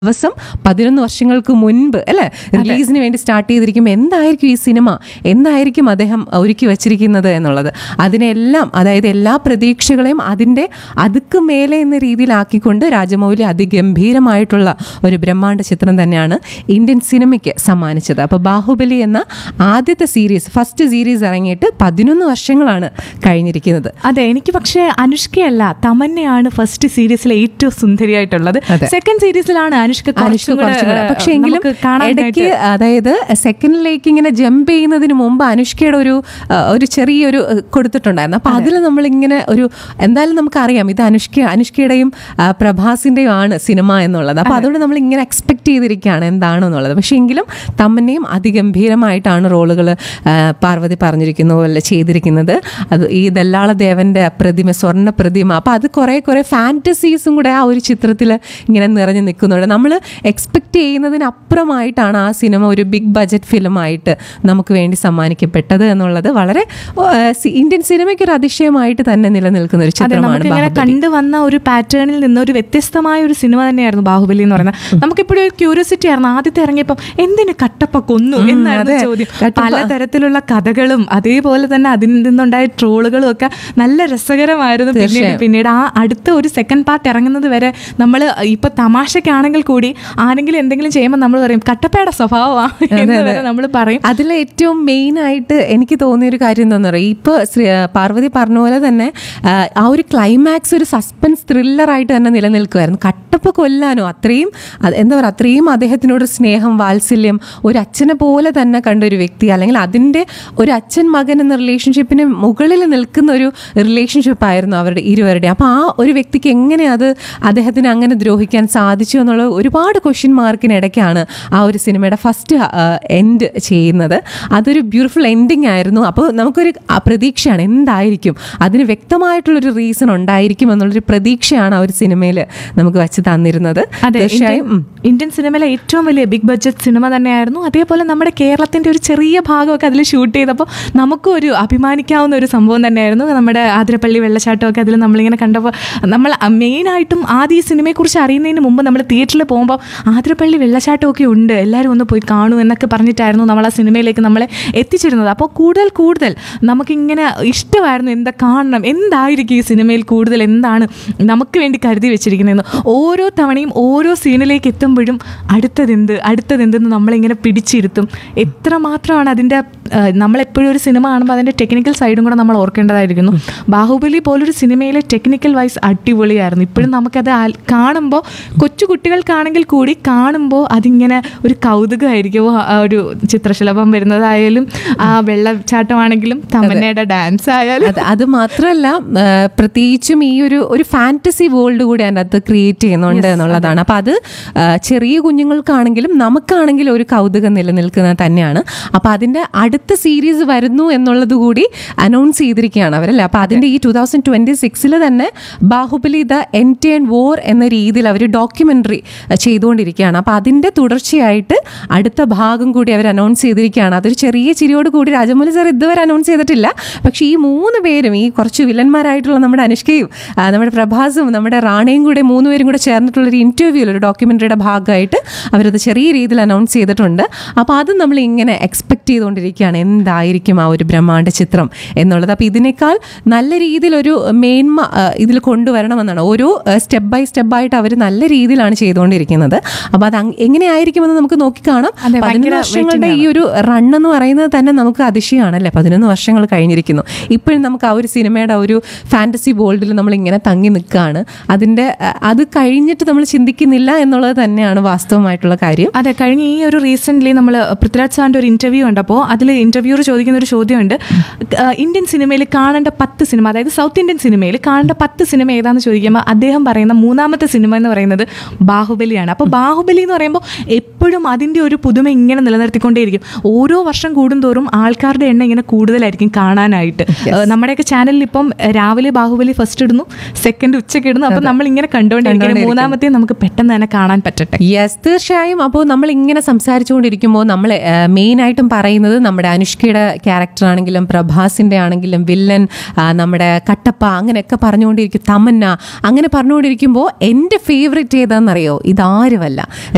ദിവസം പതിനൊന്ന് വർഷങ്ങൾക്ക് മുൻപ് അല്ലെ റിലീസിന് വേണ്ടി സ്റ്റാർട്ട് ചെയ്തിരിക്കുമ്പോൾ എന്തായിരിക്കും ഈ സിനിമ എന്തായിരിക്കും അദ്ദേഹം ഒരുക്കി വച്ചിരിക്കുന്നത് എന്നുള്ളത് അതിനെല്ലാം അതായത് എല്ലാ പ്രതീക്ഷകളെയും അതിൻ്റെ അതുക്ക് മേലെ എന്ന രീതിയിലാക്കിക്കൊണ്ട് രാജമൗലി അതിഗംഭീരമായിട്ടുള്ള ഒരു ബ്രഹ്മാണ്ഡ ചിത്രം തന്നെയാണ് ഇന്ത്യൻ സിനിമയ്ക്ക് സമ്മാനിച്ചത് അപ്പോൾ ബാഹുബലി എന്ന ആദ്യത്തെ സീരീസ് ഫസ്റ്റ് സീരീസ് ഇറങ്ങിയിട്ട് പതിനൊന്ന് വർഷങ്ങളാണ് കഴിഞ്ഞിരിക്കുന്നത് അതെ എനിക്ക് പക്ഷേ അനുഷ്കയല്ല തമന്നയാണ് ഫസ്റ്റ് സീരീസിലെ ഏറ്റവും സുന്ദരിയായിട്ടുള്ളത് അതെ. സെക്കൻഡ് സീരീസിലാണ് അനുഷ്ക അനുഷ്ക കുറച്ചും കൂടെ, കുറച്ചും കൂടെ. ഏഹ്, പക്ഷെ എങ്കിലും നമുക്ക് കാണാനായിട്ട് ഇടയ്ക്ക് അതായത് സെക്കൻഡിലേക്ക് ഇങ്ങനെ ജമ്പ് ചെയ്യുന്നതിന് മുമ്പ് അനുഷ്കയുടെ ഒരു ആ, ഒരു ചെറിയൊരു ആ, കൊടുത്തിട്ടുണ്ടായിരുന്നു അപ്പൊ അതിൽ നമ്മളിങ്ങനെ ഒരു എന്തായാലും നമുക്കറിയാം ഇത് അനുഷ്ക അനുഷ്കയുടെയും ആ, പ്രഭാസിന്റെയും ആണ് സിനിമ എന്നുള്ളത് അപ്പൊ അതുകൊണ്ട് നമ്മൾ ഇങ്ങനെ എക്സ്പെക്ട് ചെയ്തിരിക്കുകയാണ് എന്താണെന്നുള്ളത് പക്ഷെ എങ്കിലും തമ്മനെയും അതിഗംഭീരമായിട്ടാണ് റോളുകൾ പാർവതി പറഞ്ഞിരിക്കുന്ന പോലെ ചെയ്തിരിക്കുന്നത് അത് ഈ ദല്ലാള ദേവന്റെ പ്രതിമ സ്വർണ്ണ പ്രതിമ അപ്പൊ അത് കുറെ കുറെ ഫാന്റസീസും കൂടെ ആ ഒരു ചിത്രത്തിൽ ഇങ്ങനെ നിറഞ്ഞു നിൽക്കുന്നുണ്ട് നമ്മൾ എക്സ്പെക്ട് ചെയ്യുന്നതിനപ്പുറമായിട്ടാണ് ആ സിനിമ ഒരു ബിഗ് ബജറ്റ് ഫിലിമായിട്ട് നമുക്ക് വേണ്ടി സമ്മാനിക്കപ്പെട്ടത് എന്നുള്ളത് വളരെ ഓ, ആ, സി- ഇന്ത്യൻ സിനിമയ്ക്ക് ഒരു അതിശയമായിട്ട് തന്നെ നിലനിൽക്കുന്ന ഒരു അതെ ചിത്രമാണ് നമുക്ക് ഇങ്ങനെ ബാഹുബലി. കണ്ടുവന്ന ഒരു പാറ്റേണിൽ നിന്ന് ഒരു വ്യത്യസ്തമായ ഒരു സിനിമ തന്നെയായിരുന്നു ബാഹുബലി എന്ന് പറയുന്നത് നമുക്കിപ്പോഴും ഒരു ക്യൂരിയോസിറ്റി ആയിരുന്നു ആദ്യത്തെ ഇറങ്ങിയപ്പം എന്തിന് കട്ടപ്പ കൊന്നു എന്നായിരുന്നു അതെ. ചോദ്യം കട്ടപ്പ. പലതരത്തിലുള്ള കഥകളും അതേപോലെ തന്നെ അതിൽ നിന്നുണ്ടായ ട്രോളുകളും ഒക്കെ നല്ല രസകരമായിരുന്നു പിന്നീട് തീർച്ചയായും. പിന്നീട് ആ അടുത്ത ഒരു സെക്കൻഡ് പാർട്ട് ഇറങ്ങുന്നത് വരെ നമ്മൾ ഇപ്പൊ തമാശക്കാണെങ്കിൽ കൂടി ആരെങ്കിലും എന്തെങ്കിലും ചെയ്യുമ്പോൾ നമ്മൾ പറയും കട്ടപ്പയുടെ സ്വഭാവമാണ് എന്ന് വരെ നമ്മൾ പറയും അതിൽ ഏറ്റവും മെയിൻ ആയിട്ട് എനിക്ക് തോന്നിയ ഒരു കാര്യം എന്താണെന്ന് പറയുക ഇപ്പോൾ ശ്രീ പാർവതി പറഞ്ഞ പോലെ തന്നെ ആ, ആ ഒരു ക്ലൈമാക്സ് ഒരു സസ്പെൻസ് ത്രില്ലറായിട്ട് തന്നെ നിലനിൽക്കുമായിരുന്നു കട്ടപ്പ കൊല്ലാനോ അത്രയും അത് എന്താ പറയുക അത്രയും അദ്ദേഹത്തിനോട് സ്നേഹം വാത്സല്യം ഒരു അച്ഛനെ പോലെ തന്നെ കണ്ട ഒരു വ്യക്തി അല്ലെങ്കിൽ അതിൻ്റെ ഒരു അച്ഛൻ മകൻ എന്ന റിലേഷൻഷിപ്പിന് മുകളിൽ നിൽക്കുന്ന ഒരു റിലേഷൻഷിപ്പ് ആയിരുന്നു അവരുടെ ഇരുവരുടെ അപ്പോൾ ആ ഒരു വ്യക്തിക്ക് എങ്ങനെ അത് അദ്ദേഹത്തിന് അങ്ങനെ ദ്രോഹിക്കാൻ സാധിച്ചു എന്നുള്ള ഒരുപാട് ക്വസ്റ്റ്യൻ മാർക്കിനിടയ്ക്കാണ് ആ ഒരു സിനിമയുടെ ഫസ്റ്റ് എൻഡ് ചെയ്യുന്നത് അതൊരു ബ്യൂട്ടിഫുൾ എൻഡിങ് ആയിരുന്നു അപ്പോൾ നമുക്കൊരു ആ പ്രതീക്ഷയാണ് എന്തായിരിക്കും അതിന് വ്യക്തമായിട്ടുള്ളൊരു റീസൺ ഉണ്ടായിരിക്കും എന്നുള്ളൊരു പ്രതീക്ഷയാണ് ആ ഒരു സിനിമയിൽ നമുക്ക് വച്ച് തന്നിരുന്നത് അതെ തീർച്ചയായും ഇന്ത്യൻ- ഇന്ത്യൻ സിനിമയിലെ ഏറ്റവും വലിയ ബിഗ് ബഡ്ജറ്റ് സിനിമ തന്നെയായിരുന്നു അതേപോലെ നമ്മുടെ കേരളത്തിന്റെ ഒരു ചെറിയ ഭാഗമൊക്കെ അതിൽ ഷൂട്ട് ചെയ്തപ്പോൾ നമുക്കും ഒരു അഭിമാനിക്കാവുന്ന ഒരു സംഭവം തന്നെയായിരുന്നു നമ്മുടെ ആതിരപ്പള്ളി വെള്ളച്ചാട്ടമൊക്കെ അതിൽ നമ്മളിങ്ങനെ കണ്ടപ്പോൾ നമ്മൾ മെയിനായിട്ടും ആദ്യം ഈ സിനിമയെക്കുറിച്ച് അറിയുന്നതിന് മുമ്പ് നമ്മൾ തിയേറ്ററിൽ പോകുമ്പോൾ ആതിരപ്പള്ളി വെള്ളച്ചാട്ടമൊക്കെ ഉണ്ട് എല്ലാവരും ഒന്ന് പോയി കാണൂ എന്നൊക്കെ പറഞ്ഞിട്ടായിരുന്നു നമ്മൾ ആ സിനിമയിലേക്ക് നമ്മളെ എത്തിച്ചിരുന്നത് അപ്പോൾ കൂടുതൽ കൂടുതൽ നമുക്കിങ്ങനെ ഇഷ്ടമായിരുന്നു എന്താ കാണണം എന്തായിരിക്കും ഈ സിനിമയിൽ കൂടുതൽ എന്താണ് നമുക്ക് വേണ്ടി കരുതി വെച്ചിരിക്കുന്നതെന്ന് ഓരോ തവണയും ഓരോ സീനിലേക്ക് എത്തുമ്പോഴും അടുത്തതെന്ത് അടുത്തതെന്തെന്ന് നമ്മളിങ്ങനെ പിടിച്ചിരുത്തും എത്രമാത്രമാണ് അതിൻ്റെ നമ്മളെപ്പോഴും ഒരു സിനിമ കാണുമ്പോൾ അതിൻ്റെ ടെക്നിക്കൽ സൈഡും കൂടെ നമ്മൾ ഓർക്കേണ്ടതായിരിക്കുന്നു ബാഹുബലി പോലൊരു സിനിമയിലെ ടെക്നിക്കൽ വൈസ് അടിപൊളിയായിരുന്നു ഇപ്പോഴും നമുക്കത് ആൽ- കാണുമ്പോൾ കൊച്ചു കുട്ടികൾക്കാണെങ്കിൽ കൂടി കാണുമ്പോൾ അതിങ്ങനെ ഒരു കൗതുകമായിരിക്കും ഓ, ആ ഒരു ചിത്രശലഭം വരുന്നതായാലും ആ വെള്ളച്ചാട്ടമാണെങ്കിലും തമന്നയുടെ ഡാൻസ് ആയാലും അത് അത് മാത്രമല്ല ആ, പ്രത്യേകിച്ചും ഈ ഒരു ഒരു ഫാന്റസി വേൾഡ് കൂടി അതിൻ്റെ അകത്ത് ക്രിയേറ്റ് ചെയ്യുന്നുണ്ട് എന്നുള്ളതാണ് അപ്പം അത് ആ, ചെറിയ കുഞ്ഞുങ്ങൾക്കാണെങ്കിലും നമുക്കാണെങ്കിലും ഒരു കൗതുകം നിലനിൽക്കുന്നത് തന്നെയാണ് അപ്പം അതിൻ്റെ അടുത്ത സീരീസ് വരുന്നു എന്നുള്ളത് കൂടി അനൗൺസ് ചെയ്തിരിക്കുകയാണ് അവരല്ലേ അപ്പം അതിൻ്റെ ഈ ടൂ തൗസൻഡ് ട്വൻറ്റി സിക്സിൽ തന്നെ ബാഹുബലി ദ എൻറ്റി ആൻഡ് വോർ എന്ന രീതിയിൽ അവർ ഡോക്യുമെൻ്ററി ചെയ്തുകൊണ്ടിരിക്കുകയാണ് അപ്പം അതിൻ്റെ തുടർച്ചയായിട്ട് അടുത്ത ഭാഗം കൂടി അവർ അനൗൺസ് ചെയ്തിരിക്കുകയാണ് അതൊരു ചെറിയ ചിരിയോട് കൂടി രാജമൗലി സാർ ഇതുവരെ അനൗൺസ് ചെയ്തിട്ടില്ല പക്ഷേ ഈ മൂന്ന് പേരും ഈ കുറച്ച് വില്ലന്മാരായിട്ടുള്ള നമ്മുടെ അനുഷ്കയും ആ, നമ്മുടെ പ്രഭാസും നമ്മുടെ റാണയും കൂടെ മൂന്ന് പേരും കൂടെ ചേർന്നിട്ടുള്ള ഒരു ഇൻ്റർവ്യൂവിൽ ഒരു ഡോക്യുമെൻ്ററിയുടെ ഭാഗമായിട്ട് അവരത് ചെറിയ രീതിയിൽ അനൗൺസ് ചെയ്തിട്ടുണ്ട് അപ്പോൾ അത് നമ്മൾ ഇങ്ങനെ എക്സ്പെക്ട് ചെയ്തുകൊണ്ടിരിക്കുകയാണ് എന്തായിരിക്കും ആ ഒരു ബ്രഹ്മാണ്ഡ ചിത്രം എന്നുള്ളത് അപ്പോൾ ഇതിനേക്കാൾ നല്ല രീതിയിലൊരു മേന്മ ഇതിൽ കൊണ്ടുവരണമെന്നാണ് ഓരോ സ്റ്റെപ്പ് ബൈ സ്റ്റെപ്പായിട്ട് അവർ നല്ല രീതിയിലാണ് ചെയ്തുകൊണ്ടിരിക്കുന്നത് അപ്പോൾ അത് അങ് എങ്ങനെയായിരിക്കുമെന്ന് നമുക്ക് നോക്കിക്കാണാം അതെ, പതിനൊന്ന് ഭയങ്കര വർഷങ്ങളുടെ ഈ ഒരു റൺ എന്ന് പറയുന്നത് തന്നെ നമുക്ക് അതിശയമാണല്ലേ പതിനൊന്ന് വർഷങ്ങൾ കഴിഞ്ഞിരിക്കുന്നു ഇപ്പോഴും നമുക്ക് ആ ഒരു സിനിമയുടെ ഒരു ഫാന്റസി വേൾഡിൽ നമ്മൾ ഇങ്ങനെ തങ്ങി നിൽക്കുകയാണ് അതിൻ്റെ അഹ്, അത് കഴിഞ്ഞിട്ട് നമ്മൾ ചിന്തിക്കുന്നില്ല എന്നുള്ളത് തന്നെയാണ് വാസ്തവമായിട്ടുള്ള കാര്യം അതെ കഴിഞ്ഞ ഈ ഒരു റീസെൻ്റ്ലി നമ്മൾ പൃഥ്വിരാജ് സാറിൻ്റെ ഒരു ഇൻ്റർവ്യൂ കണ്ടപ്പോൾ അതിൽ ഇൻ്റർവ്യൂർ ചോദിക്കുന്ന ഒരു ചോദ്യമുണ്ട് ആ, ഇന്ത്യൻ സിനിമയിൽ കാണേണ്ട പത്ത് സിനിമ അതായത് സൗത്ത് ഇന്ത്യൻ സിനിമയിൽ കാണേണ്ട പത്ത് സിനിമ ഏതാണെന്ന് ചോദിക്കുമ്പോൾ അദ്ദേഹം പറയുന്ന മൂന്നാമത്തെ സിനിമ എന്ന് പറയുന്നത് ബാഹുബലിയാണ് അപ്പോൾ ബാഹുബലി എന്ന് പറയുമ്പോൾ എപ്പോഴും അതിൻ്റെ ഒരു പുതുമ ഇങ്ങനെ നിലനിർത്തിക്കൊണ്ടേയിരിക്കും ഓരോ വർഷം കൂടുന്തോറും ആൾക്കാരുടെ എണ്ണം ഇങ്ങനെ കൂടുതലായിരിക്കും കാണാനായിട്ട് ആ, നമ്മുടെയൊക്കെ ചാനലിൽ ഇപ്പം രാവിലെ ബാഹുബലി ഫസ്റ്റ് ഇടുന്നു സെക്കൻഡ് ഉച്ചയ്ക്ക് ഇടുന്നു അപ്പം നമ്മൾ ഇങ്ങനെ കണ്ടുകൊണ്ടിരിക്കുന്നത് മൂന്നാമത്തെ നമുക്ക് പെട്ടെന്ന് തന്നെ കാണാൻ പറ്റട്ടെ യെസ് തീർച്ചയായും അപ്പോൾ നമ്മൾ ഇങ്ങനെ സംസാരിച്ചുകൊണ്ടിരിക്കുമ്പോൾ നമ്മൾ മെയിനായിട്ടും പറയുന്നത് നമ്മുടെ അനുഷ്കയുടെ ക്യാരക്ടർ ആണെങ്കിലും പ്രഭാസിന്റെ ആണെങ്കിലും വില്ലൻ ആ, നമ്മുടെ കട്ടപ്പ അങ്ങനെയൊക്കെ പറഞ്ഞുകൊണ്ടിരിക്കും തമന്ന അങ്ങനെ പറഞ്ഞുകൊണ്ടിരിക്കുമ്പോൾ എൻ്റെ ഫേവറേറ്റ് ഏതാണെന്നറിയോ ഇതാരുമല്ല